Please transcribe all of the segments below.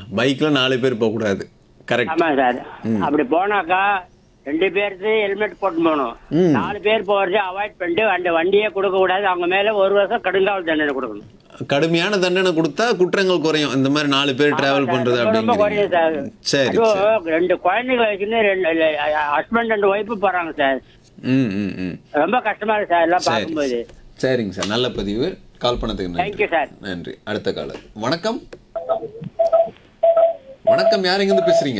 பைக்கில் நாலு பேர் போகக்கூடாது கரெக்ட் ஆமா சார் அப்படி போனாக்கா ரெண்டு பேருக்கு ஹெல்மெட் போட்டு போகணும் ம். நாலு பேர் போறது அவாய்ட் பண்ணிட்டு அந்த வண்டியே கொடுக்க கூடாது அவங்க மேல ஒரு வருஷம் கடுங்காவல் தண்டனை கொடுக்கணும் கடுமையான தண்டனை கொடுத்தா குற்றங்கள் குறையும் இந்த மாதிரி நாலு பேர் டிராவல் பண்றது ரொம்ப ரொம்ப குறையும் சார் அப்படிங்கிறீங்க சரி சரி அதுவும் ரெண்டு குழந்தைங்களை வச்சுன்னு ரெண்டு ஹஸ்பண்ட் ரெண்டு ஒய்ஃபு போறாங்க சார் ம் ம் ம் ரொம்ப கஷ்டமா இருக்கு சார் எல்லாம் சரி பார்க்கும்போது சரிங்க சார் நல்ல பதிவு கால் பண்ணதுக்கு Thank you, நன்றி sir. நன்றி அடுத்த காலர் வணக்கம் வணக்கம் யார் எங்கிருந்து பேசுறீங்க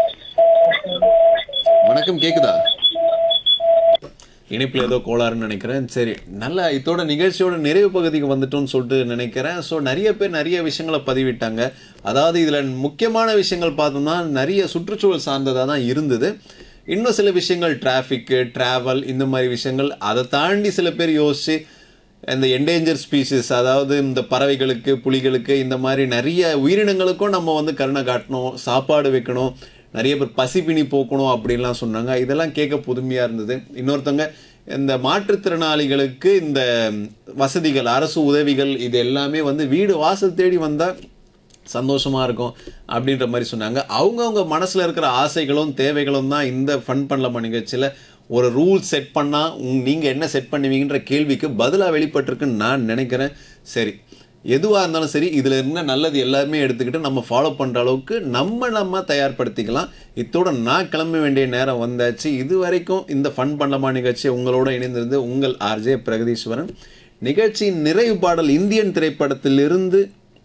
வணக்கம் கேக்குதா இணைப்பில் ஏதோ கோளாறுன்னு நினைக்கிறேன் சரி நல்ல இதோட நிகழ்ச்சியோட நிறைவு பகுதிக்கு வந்துட்டோம்னு சொல்லிட்டு நினைக்கிறேன் ஸோ நிறைய பேர் நிறைய விஷயங்களை பதிவிட்டாங்க அதாவது இதில் முக்கியமான விஷயங்கள் பார்த்தோம்னா நிறைய சுற்றுச்சூழல் சார்ந்ததாக தான் இருந்தது இன்னும் சில விஷயங்கள் டிராஃபிக்கு ட்ராவல் இந்த மாதிரி விஷயங்கள் அதை தாண்டி சில பேர் யோசிச்சு இந்த என்டேஞ்சர் ஸ்பீசிஸ் அதாவது இந்த பறவைகளுக்கு புலிகளுக்கு இந்த மாதிரி நிறைய உயிரினங்களுக்கும் நம்ம வந்து கருணை காட்டணும் சாப்பாடு வைக்கணும் நிறைய பேர் பசிப்பினி போக்கணும் அப்படின்லாம் சொன்னாங்க இதெல்லாம் கேட்க புதுமையாக இருந்தது இன்னொருத்தவங்க இந்த மாற்றுத்திறனாளிகளுக்கு இந்த வசதிகள் அரசு உதவிகள் இது எல்லாமே வந்து வீடு வாசல் தேடி வந்தால் சந்தோஷமா இருக்கும் அப்படின்ற மாதிரி சொன்னாங்க அவங்கவுங்க மனசுல இருக்கிற ஆசைகளும் தேவைகளும் தான் இந்த ஃபன் பண்ணலாமா நிகழ்ச்சியில் ஒரு ரூல் செட் பண்ணா உங் நீங்க என்ன செட் பண்ணுவீங்கன்ற கேள்விக்கு பதிலா வெளிப்பட்டிருக்குன்னு நான் நினைக்கிறேன் சரி எதுவா இருந்தாலும் சரி இதுல இருந்த நல்லது எல்லாமே எடுத்துக்கிட்டு நம்ம ஃபாலோ பண்ற அளவுக்கு நம்ம நம்ம தயார்படுத்திக்கலாம் இத்தோட நான் கிளம்ப வேண்டிய நேரம் வந்தாச்சு இது வரைக்கும் இந்த ஃபன் பண்ணலாமா நிகழ்ச்சி உங்களோட இணைந்திருந்து உங்கள் ஆர்ஜே பிரகதீஸ்வரன் நிகழ்ச்சியின் நிறைவு பாடல் இந்தியன் திரைப்படத்திலிருந்து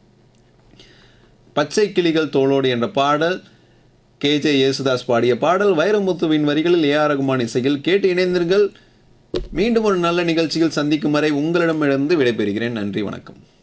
பச்சை கிளிகள் தோளோடு என்ற பாடல் கேஜே யேசுதாஸ் பாடிய பாடல் வைரமுத்துவின் வரிகளில் ஏ ஆர் ரகுமான் இசையில் கேட்டு இணைந்தீர்கள் மீண்டும் ஒரு நல்ல நிகழ்ச்சியில் சந்திக்கும் வரை உங்களிடமிருந்து விடைபெறுகிறேன் நன்றி வணக்கம்